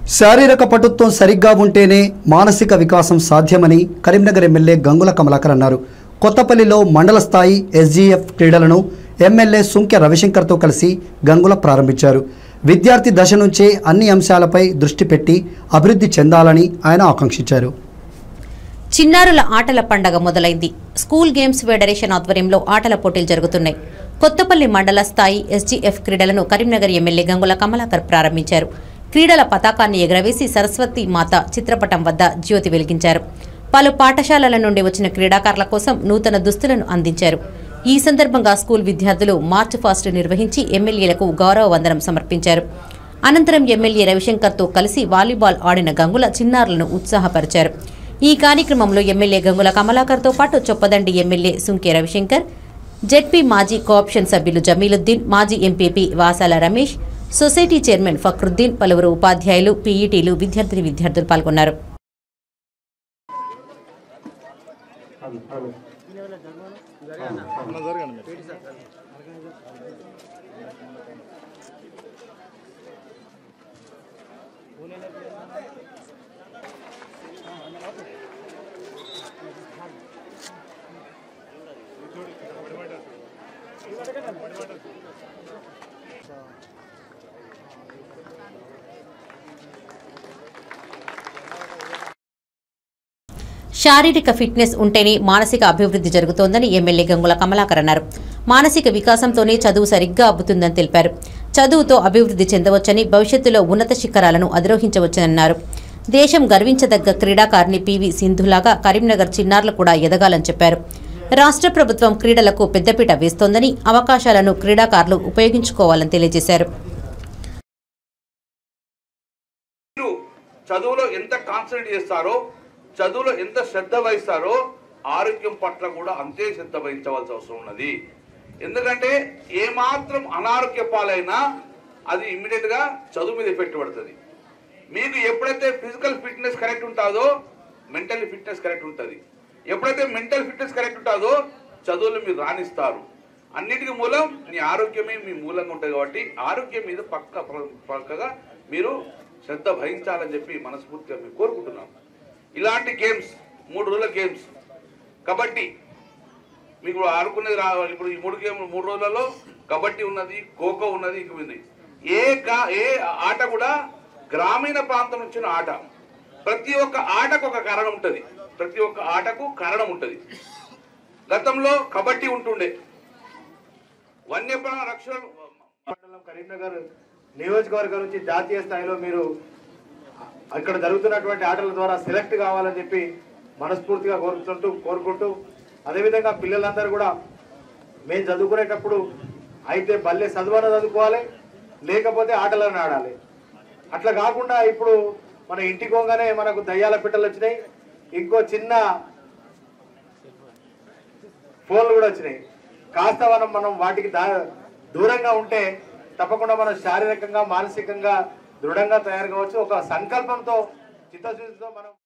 శారీరక పటుత్వం సరిగ్గా ఉంటేనే మానసిక వికాసం సాధ్యమని కరీంనగర్ ఎమ్మెల్యే గంగుల కమలాకర్ అన్నారు కొత్తపల్లిలో మండల స్థాయి ఎస్జీఎఫ్ క్రీడలను ఎమ్మెల్యే సుంకె రవిశంకర్తో కలిసి గంగుల ప్రారంభించారు విద్యార్థి దశ నుంచే అన్ని అంశాలపై దృష్టి పెట్టి అభివృద్ధి చెందాలని ఆయన ఆకాంక్షించారు చిన్నారుల ఆటల పండగ మొదలైంది స్కూల్ గేమ్స్ ఫెడరేషన్ ఆధ్వర్యంలో ఆటల పోటీలు జరుగుతున్నాయి కొత్తపల్లి మండల స్థాయి ఎస్జీఎఫ్ క్రీడలను కరీంనగర్ ఎమ్మెల్యే గంగుల కమలాకర్ ప్రారంభించారు క్రీడల పతాకాన్ని ఎగరవేసి సరస్వతి మాత చిత్రపటం వద్ద జ్యోతి వెలిగించారు పలు పాఠశాలల నుండి వచ్చిన క్రీడాకారుల కోసం నూతన దుస్తులను అందించారు ఈ సందర్భంగా స్కూల్ విద్యార్థులు మార్చ్ ఫాస్ట్ నిర్వహించి ఎమ్మెల్యేలకు గౌరవ వందనం సమర్పించారు అనంతరం ఎమ్మెల్యే రవిశంకర్తో కలిసి వాలీబాల్ ఆడిన గంగుల చిన్నారులను ఉత్సాహపరిచారు ఈ కార్యక్రమంలో ఎమ్మెల్యే గంగుల కమలాకర్తో పాటు చొప్పదండి ఎమ్మెల్యే సుంకే రవిశంకర్ జెడ్పీ మాజీ కోఆప్షన్ సభ్యులు జమీలుద్దీన్ మాజీ MPP Vasala Ramesh society chairman Fakruddin పలువురు ఉపాధ్యాయులు పీఈటీలు విద్యార్థిని విద్యార్థులు పాల్గొన్నారు శారీరక ఫిట్నెస్ ఉంటేనే మానసిక అభివృద్ధి జరుగుతోందని ఎమ్మెల్యే గంగుల కమలాకర్ అన్నారు మానసిక వికాసంతోనే చదువు సరిగ్గా అబ్బుతుందని తెలిపారు చదువుతో అభివృద్ధి చెందవచ్చని భవిష్యత్తులో ఉన్నత శిఖరాలను అధిరోహించవచ్చన్నారు దేశం గర్వించదగ్గ క్రీడాకారిణి పివి సింధులాగా కరీంనగర్ చిన్నారులు కూడా ఎదగాలని చెప్పారు రాష్ట్ర ప్రభుత్వం క్రీడలకు పెద్దపీట వేస్తోందని అవకాశాలను క్రీడాకారులు ఉపయోగించుకోవాలని తెలియజేశారు మీరు చదువులో ఎంత కాన్సన్ట్రేట్ చేస్తారో చదువులో ఎంత శ్రద్ధ వహిస్తారో ఆరోగ్యం పట్ల కూడా అంతే శ్రద్ధ వహించవలసి అవసరం ఉన్నది ఎందుకంటే ఏమాత్రం అనారోగ్య పాలైనా అది ఇమ్మీడియట్ గా చదువు మీద ఎఫెక్ట్ పడుతుంది మీకు ఎప్పుడైతే ఫిజికల్ ఫిట్నెస్ కరెక్ట్ ఉంటుందో మెంటల్ ఫిట్నెస్ కరెక్ట్ ఉంటుంది ఎప్పుడైతే మెంటల్ ఫిట్నెస్ కరెక్ట్ ఉంటుందో చదువులు మీరు రాణిస్తారు అన్నిటికీ మూలం మీ ఆరోగ్యమే మీ మూలంగా ఉంటుంది కాబట్టి ఆరోగ్యం మీద పక్క పక్కగా మీరు శ్రద్ధ వహించాలని చెప్పి మనస్ఫూర్తిగా మేము కోరుకుంటున్నాం ఇలాంటి గేమ్స్ మూడు రోజుల గేమ్స్ కబడ్డీ మీకు ఆడుకునేది రా ఇప్పుడు ఈ మూడు గేమ్ మూడు రోజులలో కబడ్డీ ఉన్నది ఖోఖో ఉన్నది ఇంక ఉంది ఏ గా ఏ ఆట కూడా గ్రామీణ ప్రాంతం నుంచి ఉన్న ఆట ప్రతి ఒక్క ఆటకు ఒక కారణం ఉంటుంది ప్రతి ఒక్క ఆటకు కారణం ఉంటుంది గతంలో కబడ్డీ ఉంటుండే వన్యప్రాణ రక్షణ మండలం కరీంనగర్ నియోజకవర్గం నుంచి జాతీయ స్థాయిలో మీరు అక్కడ జరుగుతున్నటువంటి ఆటల ద్వారా సెలెక్ట్ కావాలని చెప్పి మనస్ఫూర్తిగా కోరుకుంటూ కోరుకుంటూ అదేవిధంగా పిల్లలందరూ కూడా మేము చదువుకునేటప్పుడు అయితే బల్లె చదువన చదువుకోవాలి లేకపోతే ఆటలను ఆడాలి అట్లా కాకుండా ఇప్పుడు మన ఇంటికి పోగానే మనకు దయ్యాల పిట్టలు వచ్చినాయి ఇంకో చిన్న ఫోన్లు కూడా వచ్చినాయి కాస్త మనం మనం వాటికి దా దూరంగా ఉంటే తప్పకుండా మనం శారీరకంగా మానసికంగా దృఢంగా తయారు కావచ్చు ఒక సంకల్పంతో చిత్తశుద్ధితో మనం